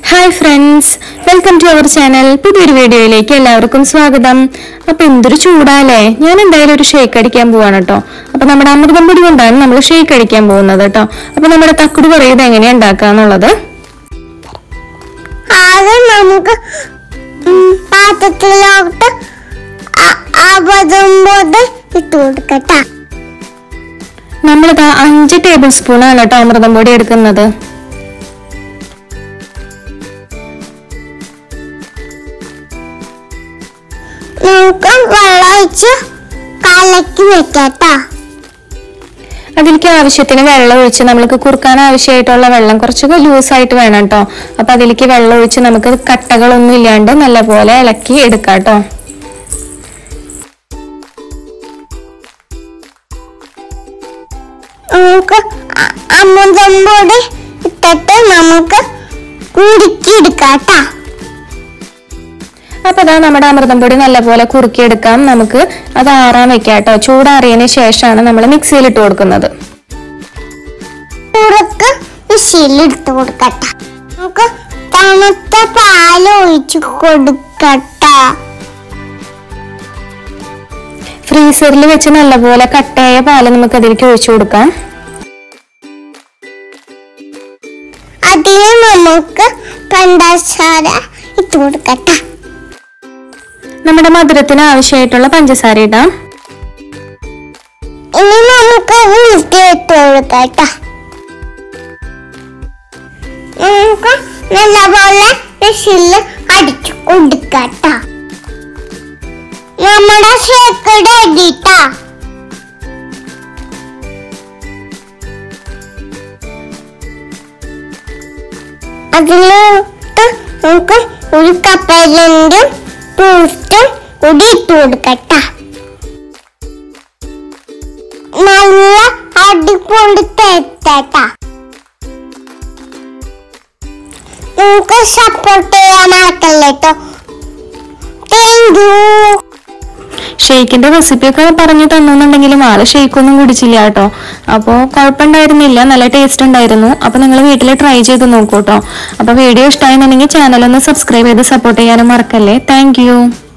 hi friends welcome to our channel പുതിയൊരു വീഡിയോയിലേക്ക് എല്ലാവർക്കും സ്വാഗതം അപ്പൊ എന്തൊരു ചൂടാലേ ഞാൻ എന്തായാലും ഒരു ഷേക്ക് അടിക്കാൻ പോവാണ് കേട്ടോ അപ്പൊ നമ്മുടെ അമൃതം പൊടി കൊണ്ടാണ് നമ്മൾ ഷേക്ക് അടിക്കാൻ പോകുന്നത് കേട്ടോ അപ്പൊ നമ്മുടെ തക്കുട് പറയുന്നത് എങ്ങനെയാ ഉണ്ടാക്കാന്നുള്ളത് ആദ്യം നമുക്ക് ഉം പാത്രത്തിലോട്ട് അപതുമ്പോൾ ഇട്ട് കൊടുക്കട്ട നമ്മളിതാ അഞ്ച് ടേബിൾ സ്പൂൺ ആണ് കേട്ടോ അമൃതം പൊടി എടുക്കുന്നത് നമുക്ക് വെള്ളം ഒഴിച്ച് കലക്കി വെക്കട്ടാ അതിലേക്ക് ആവശ്യത്തിന് വെള്ളം ഒഴിച്ച് നമ്മൾക്ക് കുറുക്കാൻ ആവശ്യമായിട്ടുള്ള വെള്ളം കുറച്ചൊക്കെ ലൂസായിട്ട് വേണം കേട്ടോ അപ്പൊ അതിലേക്ക് വെള്ളം ഒഴിച്ച് നമുക്ക് കട്ടകളൊന്നും ഇല്ലാണ്ട് നല്ലപോലെ ഇളക്കി എടുക്കാം കേട്ടോ നമുക്ക് അ- അമൃതം പൊടി ഇട്ടിട്ട് നമുക്ക് കുടുക്കി എടുക്കാട്ടാ അപ്പൊ അതാ നമ്മുടെ അമൃതം പൊടി നല്ലപോലെ കുറുക്കിയെടുക്കാം നമുക്ക് അത് ആറാൻ വെക്കാം കേട്ടോ ചൂടാറിയതിന് ശേഷമാണ് നമ്മൾ മിക്സിയിൽ ഇട്ട് കൊടുക്കുന്നത് പുറത്ത് വിശിലിട്ട് കൊടുക്കട്ട നമുക്ക് തണുത്ത പാൽ ഒഴിച്ച് കൊടുക്കട്ട ഫ്രീസറിൽ വെച്ച് നല്ലപോലെ കട്ടയായ പാല് നമുക്ക് അതിലേക്ക് ഒഴിച്ചു കൊടുക്കാം അതിന് നമുക്ക് പഞ്ചസാര ഇട്ട് കൊടുക്കട്ട നമ്മുടെ മധുരത്തിന് ആവശ്യമായിട്ടുള്ള പഞ്ചസാര ഇടാം ഇനി നമുക്ക് മിൽക്ക് ഇട്ട് കൊടുക്കട്ട നമുക്ക് നല്ലപോലെ വിശില് അടിച്ചു കൊടുക്കട്ട നമ്മുടെ ഷേക്കയുടെ അടിട്ടാ അതിലോട്ട് നമുക്ക് ഒരു കപ്പലണ്ടും ടൂസ്റ്റും കൂടി ഇട്ട് കൊടുക്കട്ട നല്ല അടിപൊളി തെറ്റട്ട നിങ്ങൾക്ക് സപ്പോർട്ട് ചെയ്യാൻ മറക്കല്ലേ കേട്ടോ താങ്ക് യു ഷെയ്ക്കിന്റെ റെസിപ്പിയൊക്കെ പറഞ്ഞു തന്നുന്നുണ്ടെങ്കിലും ആള് ഷെയ്ക്കൊന്നും കുടിച്ചില്ല കേട്ടോ അപ്പോൾ കുഴപ്പമുണ്ടായിരുന്നില്ല നല്ല ടേസ്റ്റ് ഉണ്ടായിരുന്നു അപ്പൊ നിങ്ങൾ വീട്ടിൽ ട്രൈ ചെയ്ത് നോക്കൂ കേട്ടോ അപ്പൊ വീഡിയോ ഇഷ്ടമായിരുന്നുണ്ടെങ്കിൽ ചാനൽ ഒന്ന് സബ്സ്ക്രൈബ് ചെയ്ത് സപ്പോർട്ട് ചെയ്യാനും മറക്കല്ലേ താങ്ക്